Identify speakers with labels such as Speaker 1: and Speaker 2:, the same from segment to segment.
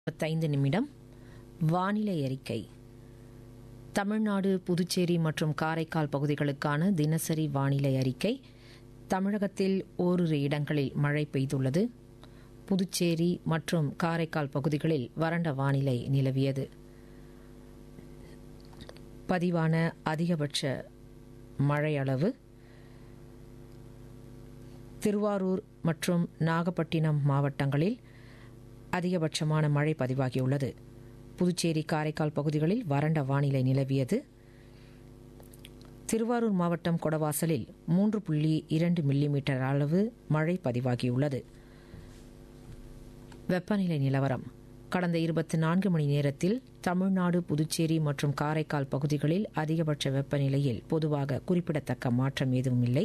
Speaker 1: முப்பத்தைந்து நிமிடம் வானிலை அறிக்கை தமிழ்நாடு புதுச்சேரி மற்றும் காரைக்கால் பகுதிகளுக்கான தினசரி வானிலை அறிக்கை தமிழகத்தில் ஓரிரு இடங்களில் மழை பெய்துள்ளது புதுச்சேரி மற்றும் காரைக்கால் பகுதிகளில் வறண்ட வானிலை நிலவியது பதிவான அதிகபட்ச மழை அளவு திருவாரூர் மற்றும் நாகப்பட்டினம் மாவட்டங்களில் அதிகபட்சமான மழை பதிவாகியுள்ளது புதுச்சேரி காரைக்கால் பகுதிகளில் வறண்ட வானிலை நிலவியது திருவாரூர் மாவட்டம் கொடவாசலில் மூன்று புள்ளி இரண்டு மில்லிமீட்டர் அளவு மழை பதிவாகியுள்ளது வெப்பநிலை நிலவரம் கடந்த இருபத்தி நான்கு மணி நேரத்தில் தமிழ்நாடு புதுச்சேரி மற்றும் காரைக்கால் பகுதிகளில் அதிகபட்ச வெப்பநிலையில் பொதுவாக குறிப்பிடத்தக்க மாற்றம் எதுவும் இல்லை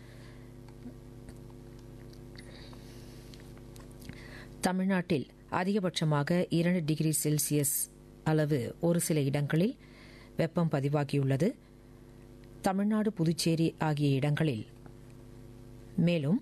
Speaker 1: தமிழ்நாட்டில் அதிகபட்சமாக இரண்டு டிகிரி செல்சியஸ் அளவு ஒரு சில இடங்களில் வெப்பம் பதிவாகியுள்ளது தமிழ்நாடு புதுச்சேரி ஆகிய இடங்களில் மேலும்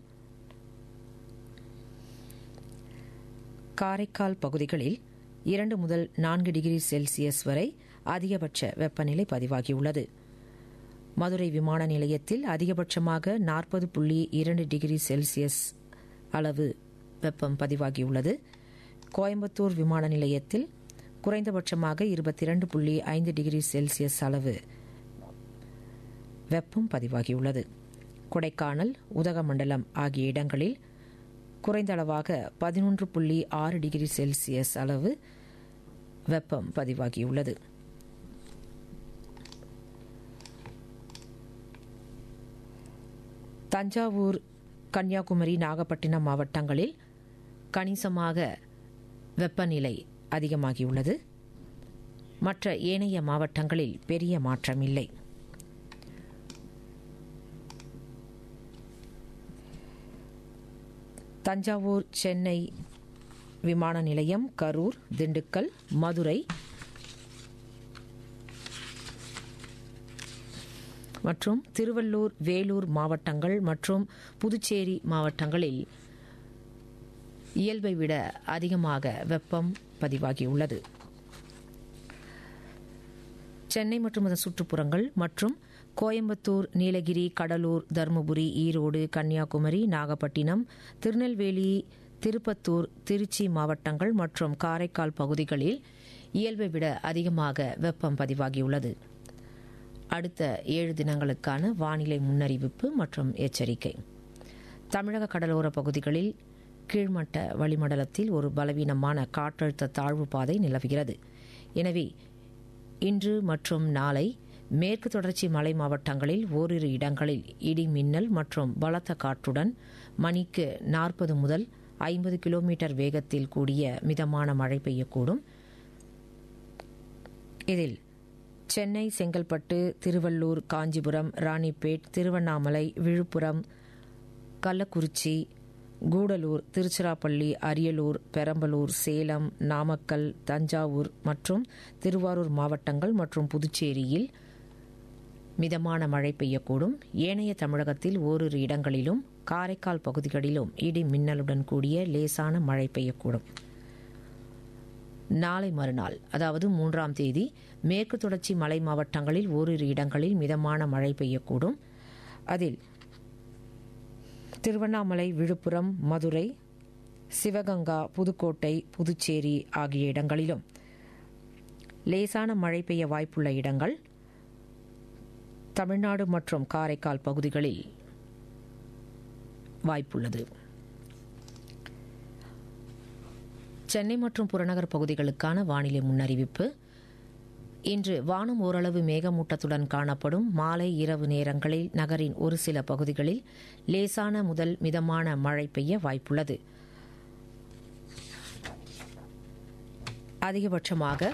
Speaker 1: காரைக்கால் பகுதிகளில் இரண்டு முதல் நான்கு டிகிரி செல்சியஸ் வரை அதிகபட்ச வெப்பநிலை பதிவாகியுள்ளது மதுரை விமான நிலையத்தில் அதிகபட்சமாக நாற்பது புள்ளி இரண்டு டிகிரி செல்சியஸ் அளவு வெப்பம் பதிவாகியுள்ளது கோயம்புத்தூர் விமான நிலையத்தில் குறைந்தபட்சமாக இருபத்தி இரண்டு புள்ளி ஐந்து டிகிரி செல்சியஸ் அளவு வெப்பம் பதிவாகியுள்ளது கொடைக்கானல் உதகமண்டலம் ஆகிய இடங்களில் குறைந்த அளவாக பதினொன்று புள்ளி ஆறு டிகிரி செல்சியஸ் அளவு வெப்பம் பதிவாகியுள்ளது தஞ்சாவூர் கன்னியாகுமரி நாகப்பட்டினம் மாவட்டங்களில் கணிசமாக வெப்பநிலை அதிகமாகியுள்ளது மற்ற ஏனைய மாவட்டங்களில் பெரிய மாற்றம் இல்லை தஞ்சாவூர் சென்னை விமான நிலையம் கரூர் திண்டுக்கல் மதுரை மற்றும் திருவள்ளூர் வேலூர் மாவட்டங்கள் மற்றும் புதுச்சேரி மாவட்டங்களில் இயல்பை விட அதிகமாக வெப்பம் பதிவாகியுள்ளது சென்னை மற்றும் அதன் சுற்றுப்புறங்கள் மற்றும் கோயம்புத்தூர் நீலகிரி கடலூர் தருமபுரி ஈரோடு கன்னியாகுமரி நாகப்பட்டினம் திருநெல்வேலி திருப்பத்தூர் திருச்சி மாவட்டங்கள் மற்றும் காரைக்கால் பகுதிகளில் இயல்பை விட அதிகமாக வெப்பம் பதிவாகியுள்ளது அடுத்த ஏழு தினங்களுக்கான வானிலை முன்னறிவிப்பு மற்றும் எச்சரிக்கை தமிழக கடலோர பகுதிகளில் கீழ்மட்ட வளிமண்டலத்தில் ஒரு பலவீனமான காற்றழுத்த தாழ்வு பாதை நிலவுகிறது எனவே இன்று மற்றும் நாளை மேற்கு தொடர்ச்சி மலை மாவட்டங்களில் ஓரிரு இடங்களில் இடி மின்னல் மற்றும் பலத்த காற்றுடன் மணிக்கு நாற்பது முதல் ஐம்பது கிலோமீட்டர் வேகத்தில் கூடிய மிதமான மழை பெய்யக்கூடும் இதில் சென்னை செங்கல்பட்டு திருவள்ளூர் காஞ்சிபுரம் ராணிப்பேட் திருவண்ணாமலை விழுப்புரம் கள்ளக்குறிச்சி கூடலூர் திருச்சிராப்பள்ளி அரியலூர் பெரம்பலூர் சேலம் நாமக்கல் தஞ்சாவூர் மற்றும் திருவாரூர் மாவட்டங்கள் மற்றும் புதுச்சேரியில் மிதமான மழை பெய்யக்கூடும் ஏனைய தமிழகத்தில் ஓரிரு இடங்களிலும் காரைக்கால் பகுதிகளிலும் இடி மின்னலுடன் கூடிய லேசான மழை பெய்யக்கூடும் நாளை மறுநாள் அதாவது மூன்றாம் தேதி மேற்கு தொடர்ச்சி மலை மாவட்டங்களில் ஓரிரு இடங்களில் மிதமான மழை பெய்யக்கூடும் அதில் திருவண்ணாமலை விழுப்புரம் மதுரை சிவகங்கா புதுக்கோட்டை புதுச்சேரி ஆகிய இடங்களிலும் லேசான மழை பெய்ய வாய்ப்புள்ள இடங்கள் தமிழ்நாடு மற்றும் காரைக்கால் பகுதிகளில் வாய்ப்புள்ளது சென்னை மற்றும் புறநகர் பகுதிகளுக்கான வானிலை முன்னறிவிப்பு இன்று வானம் ஓரளவு மேகமூட்டத்துடன் காணப்படும் மாலை இரவு நேரங்களில் நகரின் ஒரு சில பகுதிகளில் லேசான முதல் மிதமான மழை பெய்ய வாய்ப்புள்ளது அதிகபட்சமாக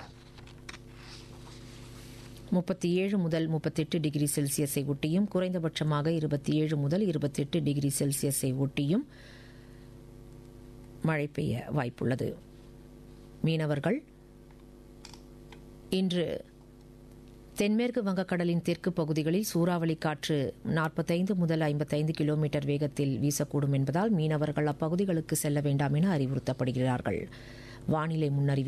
Speaker 1: முப்பத்தி ஏழு முதல் முப்பத்தெட்டு டிகிரி செல்சியஸை ஒட்டியும் குறைந்தபட்சமாக இருபத்தி ஏழு முதல் இருபத்தெட்டு டிகிரி செல்சியஸை ஒட்டியும் மழை பெய்ய வாய்ப்புள்ளது மீனவர்கள் இன்று தென்மேற்கு வங்கக்கடலின் தெற்கு பகுதிகளில் சூறாவளி காற்று நாற்பத்தைந்து முதல் ஐம்பத்தைந்து கிலோமீட்டர் வேகத்தில் வீசக்கூடும் என்பதால் மீனவர்கள் அப்பகுதிகளுக்கு செல்ல வேண்டாம் என அறிவுறுத்தப்படுகிறார்கள் வானிலை முன்னறிவிப்பு